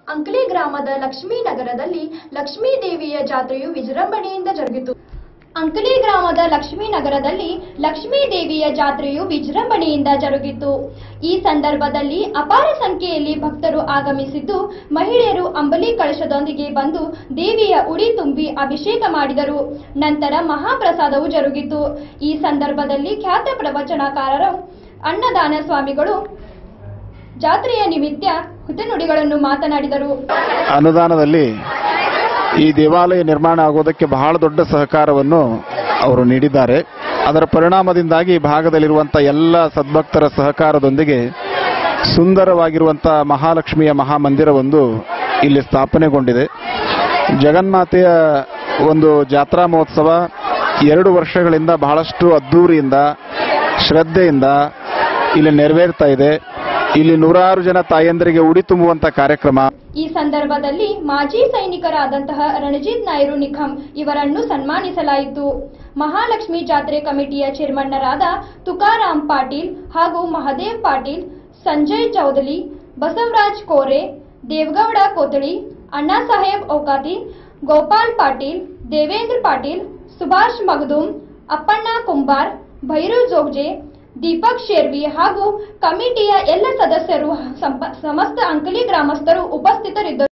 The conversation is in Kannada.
ಅಂಕಲಿ ಗ್ರಾಮದ ಲಕ್ಷ್ಮೀ ನಗರದಲ್ಲಿ ಲಕ್ಷ್ಮೀ ದೇವಿಯ ಜಾತ್ರೆಯು ವಿಜೃಂಭಣೆಯಿಂದ ಜರುಗಿತು ಅಂಕಲಿ ಗ್ರಾಮದ ಲಕ್ಷ್ಮೀ ನಗರದಲ್ಲಿ ಲಕ್ಷ್ಮೀ ದೇವಿಯ ಜಾತ್ರೆಯು ವಿಜೃಂಭಣೆಯಿಂದ ಜರುಗಿತು ಈ ಸಂದರ್ಭದಲ್ಲಿ ಅಪಾರ ಸಂಖ್ಯೆಯಲ್ಲಿ ಭಕ್ತರು ಆಗಮಿಸಿದ್ದು ಮಹಿಳೆಯರು ಅಂಬಲಿ ಕಳಶದೊಂದಿಗೆ ಬಂದು ದೇವಿಯ ಉಡಿ ತುಂಬಿ ಅಭಿಷೇಕ ಮಾಡಿದರು ನಂತರ ಮಹಾಪ್ರಸಾದವು ಜರುಗಿತು ಈ ಸಂದರ್ಭದಲ್ಲಿ ಖ್ಯಾತ ಪ್ರವಚನಕಾರರು ಅನ್ನದಾನ ಸ್ವಾಮಿಗಳು ಜಾತ್ರೆಯ ನಿಮಿತ್ತ ಹುತನುಡಿಗಳನ್ನು ಮಾತನಾಡಿದರು ಅನುದಾನದಲ್ಲಿ ಈ ದೇವಾಲಯ ನಿರ್ಮಾಣ ಆಗೋದಕ್ಕೆ ಬಹಳ ದೊಡ್ಡ ಸಹಕಾರವನ್ನು ಅವರು ನೀಡಿದ್ದಾರೆ ಅದರ ಪರಿಣಾಮದಿಂದಾಗಿ ಈ ಭಾಗದಲ್ಲಿರುವಂಥ ಎಲ್ಲ ಸದ್ಭಕ್ತರ ಸಹಕಾರದೊಂದಿಗೆ ಸುಂದರವಾಗಿರುವಂಥ ಮಹಾಲಕ್ಷ್ಮಿಯ ಮಹಾಮಂದಿರವೊಂದು ಇಲ್ಲಿ ಸ್ಥಾಪನೆಗೊಂಡಿದೆ ಜಗನ್ಮಾತೆಯ ಒಂದು ಜಾತ್ರಾ ಮಹೋತ್ಸವ ಎರಡು ವರ್ಷಗಳಿಂದ ಬಹಳಷ್ಟು ಅದ್ಧೂರಿಯಿಂದ ಶ್ರದ್ಧೆಯಿಂದ ಇಲ್ಲಿ ನೆರವೇರ್ತಾ ಇದೆ ಇಲ್ಲಿ ನೂರಾರು ಜನ ತಾಯಂದರಿಗೆ ಉಡಿ ತುಂಬುವಂತ ಕಾರ್ಯಕ್ರಮ ಈ ಸಂದರ್ಭದಲ್ಲಿ ಮಾಜಿ ಸೈನಿಕರಾದಂತಹ ರಣಜಿತ್ ನಾಯ್ರು ನಿಖಂ ಇವರನ್ನು ಸನ್ಮಾನಿಸಲಾಯಿತು ಮಹಾಲಕ್ಷ್ಮಿ ಜಾತ್ರೆ ಕಮಿಟಿಯ ಚೇರ್ಮನ್ನರಾದ ತುಕಾರಾಮ್ ಪಾಟೀಲ್ ಹಾಗೂ ಮಹದೇವ್ ಪಾಟೀಲ್ ಸಂಜಯ್ ಚೌಧರಿ ಬಸವರಾಜ್ ಕೋರೆ ದೇವಗೌಡ ಕೋತಳಿ ಅಣ್ಣಾಸಾಹೇಬ್ ಔಕಾತಿ ಗೋಪಾಲ್ ಪಾಟೀಲ್ ದೇವೇಂದ್ರ ಪಾಟೀಲ್ ಸುಭಾಷ್ ಮಗದುಮ್ ಅಪ್ಪಣ್ಣ ಕುಂಬಾರ್ ಭೈರು ಜೋಗ್ಜೆ ದೀಪಕ್ ಶೇರ್ವಿ ಹಾಗೂ ಕಮಿಟಿಯ ಎಲ್ಲ ಸದಸ್ಯರು ಸಂಪ- ಸಮಸ್ತ ಅಂಕಲಿ ಗ್ರಾಮಸ್ಥರು ಉಪಸ್ಥಿತರಿದ್ದರು